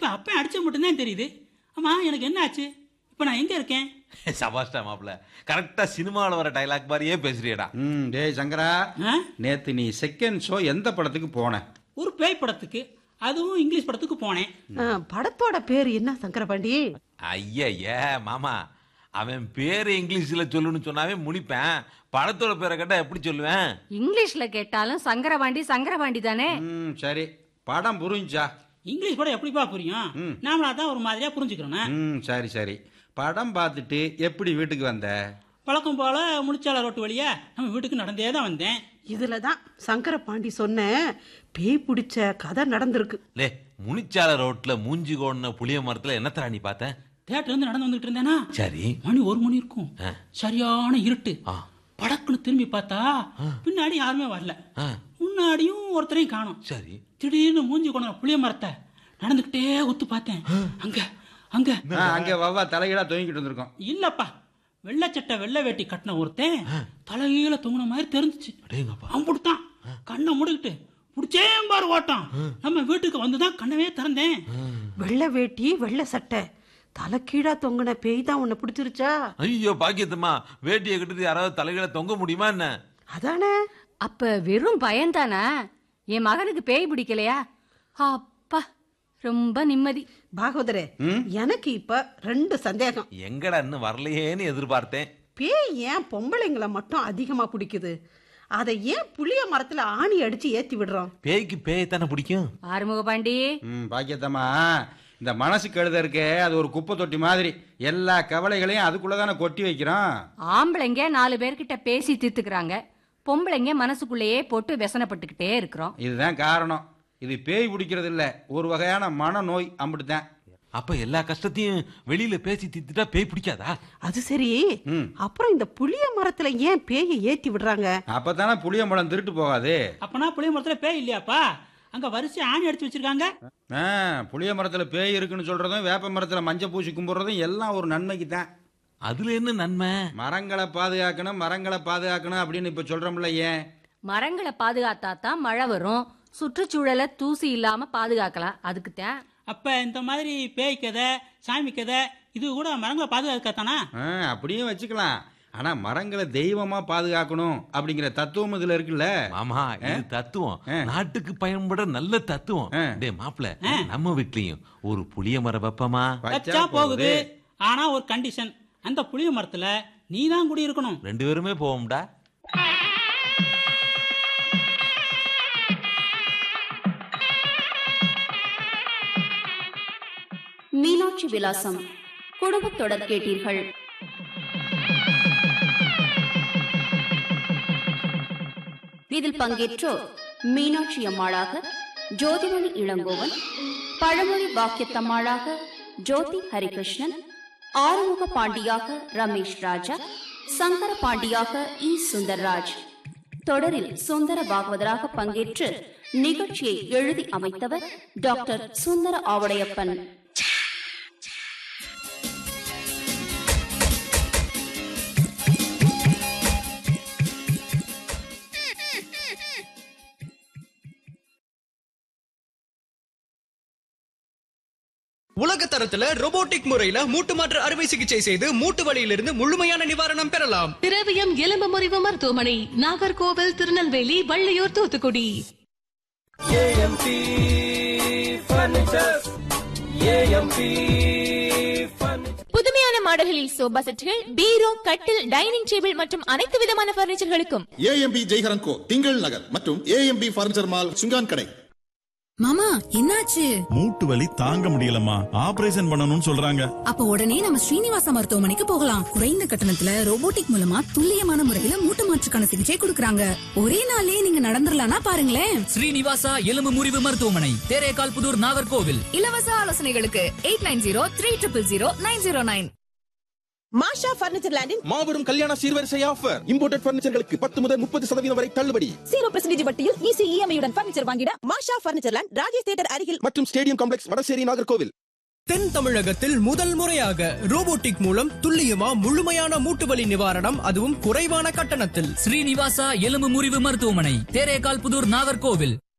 அப்பன் அடிச்ச மட்டும்தான் தெரியுது ஆமா எனக்கு என்ன ஆச்சு இப்போ நான் எங்க இருக்கேன் சபாஷ்டா மாப்பிள கரெக்டா சினிமாவில் வர டைலாக் மாதிரியே பேசுறியடா ம் டேய் சங்கரா ஆ? நேத்து நீ செகண்ட் ஷோ எந்த படத்துக்கு போன ஒரு பேய் படத்துக்கு அதுவும் இங்கிலீஷ் படத்துக்கு போனேன் ஆ, படத்தோட பேர் என்ன சங்கரபாண்டி ஐயா மாமா அவன் பேரு இங்கிலீஷ்ல சொல்லுன்னு சொன்னாவே முழிப்பேன் படத்தோட பேரை கேட்டா எப்படி சொல்லுவேன் இங்கிலீஷ்ல கேட்டாலும் சங்கரபாண்டி சங்கரபாண்டி தானே ம் சரி படம் புரிஞ்சா இங்கிலீஷ் படம் எப்படிப்பா புரியும் நாமளா தான் ஒரு மாதிரியா புரிஞ்சுக்கிறோம் ம் சரி சரி படம் பார்த்துட்டு எப்படி வீட்டுக்கு வந்த வழக்கம் போல முனிச்சால ரோட்டு வழியா நம்ம வீட்டுக்கு நடந்தே தான் வந்தேன் இதுல தான் சங்கரபாண்டி சொன்ன பேய் பிடிச்ச கதை நடந்திருக்கு லே முனிச்சால ரோட்ல மூஞ்சி கோடின புளிய மரத்துல என்னத்தரா நீ பார்த்த தேட்டர் இருந்து நடந்து வந்துட்டு இருந்தேனா சரி மணி ஒரு மணி இருக்கும் ஆ. சரியான இருட்டு ஆ. படக்குன்னு திரும்பி பார்த்தா பின்னாடி யாருமே வரல ஆ. முன்னாடியும் ஒருத்தரையும் காணோம் சரி திடீர்னு மூஞ்சி கொண்ட புளிய மரத்தை நடந்துகிட்டே ஒத்து பார்த்தேன் அங்க அங்க ஆ, அங்க வவ்வா தலைகீழா தொங்கிட்டு வந்திருக்கோம் இல்லப்பா வெள்ளை சட்டை வெள்ளை வேட்டி கட்டின ஒருத்தன் தலைகீழ தொங்குன மாதிரி தெரிஞ்சுச்சு அடேங்கப்பா அம்புடுத்தான் கண்ணை மூடிக்கிட்டு புடிச்சே பாரு ஓட்டம் நம்ம வீட்டுக்கு வந்துதான் கண்ணவே திறந்தேன் வெள்ளை வேட்டி வெள்ளை சட்டை தலை கீழா தொங்குன பேய் தான் உன்னை பிடிச்சிருச்சா ஐயோ பாக்கியத்தம்மா வேட்டியை கட்டுறது யாராவது தலைகளை தொங்க முடியுமா என்ன அதானே அப்ப வெறும் பயன்தானா என் மகனுக்கு பேய் பிடிக்கலையா அப்பா ரொம்ப நிம்மதி பாகவதரே எனக்கு இப்ப ரெண்டு சந்தேகம் எங்கடா இன்னும் வரலையேன்னு எதிர்பார்த்தேன் பேய் ஏன் பொம்பளைங்களை மட்டும் அதிகமா பிடிக்குது அதை ஏன் புளிய மரத்துல ஆணி அடிச்சு ஏத்தி விடுறோம் பேய்க்கு பேய் தானே பிடிக்கும் ஆறுமுக பாண்டி ம் பாக்கியத்தம்மா இந்த மனசு கழுத இருக்கே அது ஒரு குப்பை தொட்டி மாதிரி எல்லா கவலைகளையும் அதுக்குள்ள தானே கொட்டி வைக்கிறோம் ஆம்பளைங்க நாலு பேர்கிட்ட பேசி தீர்த்துக்கிறாங்க பொம்பளைங்க மனசுக்குள்ளேயே போட்டு व्यசனப்பட்டுக்கிட்டே இருக்கிறோம் இதுதான் காரணம் இது பேய் பிடிக்கிறது இல்ல ஒரு வகையான மனநோய் அம்பிட்டுதான் அப்ப எல்லா கஷ்டத்தையும் வெளியில பேசி தீர்த்துட்டா பேய் பிடிக்காதா அது சரி அப்புறம் இந்த புளிய மரத்துல ஏன் பேயை ஏத்தி விடுறாங்க அப்பதானே புளியம்பழம் திருட்டு போகாது அப்பனா புளிய மரத்துல பேய் இல்லையாப்பா அங்க வரிசை ஆணி அடிச்சு வச்சிருக்காங்க ஆ, புளிய மரத்துல பேய் இருக்குன்னு சொல்றதும் வேப்ப மரத்துல மஞ்சள் பூசி கும்பிடுறதும் எல்லாம் ஒரு நன்மைக்கு தான் அதுல என்ன நன்மை மரங்களை பாதுகாக்கணும் மரங்களை பாதுகாக்கணும் அப்படின்னு இப்ப சொல்றோம்ல ஏன் மரங்களை பாதுகாத்தா தான் மழை வரும் சுற்றுச்சூழலை தூசி இல்லாம பாதுகாக்கலாம் அதுக்கு தான் அப்ப இந்த மாதிரி பேய் கதை சாமி கதை இது கூட மரங்களை பாதுகாக்கத்தானா ஆ, அப்படியும் வச்சுக்கலாம் ஆனா மரங்களை தெய்வமா பாதுகாக்கணும் அப்படிங்கிற தத்துவம் இதுல இருக்குல்ல ஆமா இது தத்துவம் நாட்டுக்கு பயன்பட நல்ல தத்துவம் ஆ. டே மாப்பிள நம்ம வீட்லயும் ஒரு புளிய மரம் வைப்பமா வச்சா போகுது ஆனா ஒரு கண்டிஷன் அந்த புளிய மரத்துல நீ தான் குடி இருக்கணும் ரெண்டு பேருமே போவோம்டா மீனாட்சி விலாசம் குடும்பத் தொடர் கேட்டீர்கள் இதில் பங்கேற்றோர் மீனாட்சி அம்மாளாக ஜோதிமணி இளங்கோவன் பழமொழி பாக்கியத்தம்மாளாக ஜோதி ஹரிகிருஷ்ணன் ஆறுமுக பாண்டியாக ரமேஷ் ராஜா சங்கர பாண்டியாக இ சுந்தர்ராஜ் தொடரில் சுந்தர பாகவதராக பங்கேற்று நிகழ்ச்சியை எழுதி அமைத்தவர் டாக்டர் சுந்தர ஆவடையப்பன் உலக தரத்துல robotic முறையில மூட்டு மாற்று அறுவை சிகிச்சை செய்து மூட்டு வலியிலிருந்து முழுமையான நிவாரணம் பெறலாம் திரவியம் எலும்பு முறிவு மருத்துவமனை நாகர்கோவில் திருநெல்வேலி வள்ளியூர் தூத்துக்குடி புதுமையான மாடல்களில் சோபா செட்டுகள் பீரோ கட்டில் டைனிங் டேபிள் மற்றும் அனைத்து விதமான பர்னிச்சர்களுக்கும் ஏஎம்பி ஜெய்ஹரன் கோ திங்கள் நகர் மற்றும் ஏஎம்பி பர்னிச்சர் மால் சுங்கான் கடை மாமா என்னாச்சு மூட்டு வலி தாங்க முடியலம்மா ஆபரேஷன் பண்ணணும்னு சொல்றாங்க அப்ப உடனே நம்ம ஸ்ரீனிவாச மருத்துவமனைக்கு போகலாம் குறைந்த கட்டணத்துல ரோபோட்டிக் மூலமா துல்லியமான முறையில மூட்டு மாற்றுக்கான சிகிச்சை கொடுக்கறாங்க ஒரே நாள்லயே நீங்க நடந்துடலாம்னா பாருங்களேன் ஸ்ரீனிவாசா எலும்பு முறிவு மருத்துவமனை தேரேகால் புதூர் நாகர்கோவில் இலவச ஆலோசனைகளுக்கு eight nine zero three triple zero nine zero nine Masha furniture லேண்டின் மாபெரும் கல்யாண சீர்வரிசை ஆஃபர் இம்போர்ட்டட் பர்னிச்சர்களுக்கு பத்து முதல் முப்பது சதவீதம் வரை தள்ளுபடி ஜீரோ பெர்சன்டேஜ் வட்டியில் ஈஸி இஎம்ஐ உடன் பர்னிச்சர் வாங்கிட Masha furniture land Rajesh theatre அருகில் மற்றும் ஸ்டேடியம் காம்ப்ளெக்ஸ் வடசேரி நாகர்கோவில் தென் தமிழகத்தில் முதல் முறையாக ரோபோட்டிக் மூலம் துல்லியமா முழுமையான மூட்டு வலி நிவாரணம் அதுவும் குறைவான கட்டணத்தில் ஸ்ரீனிவாசா எலும்பு முறிவு மருத்துவமனை தேரேகால் புதூர் நாகர்கோவில்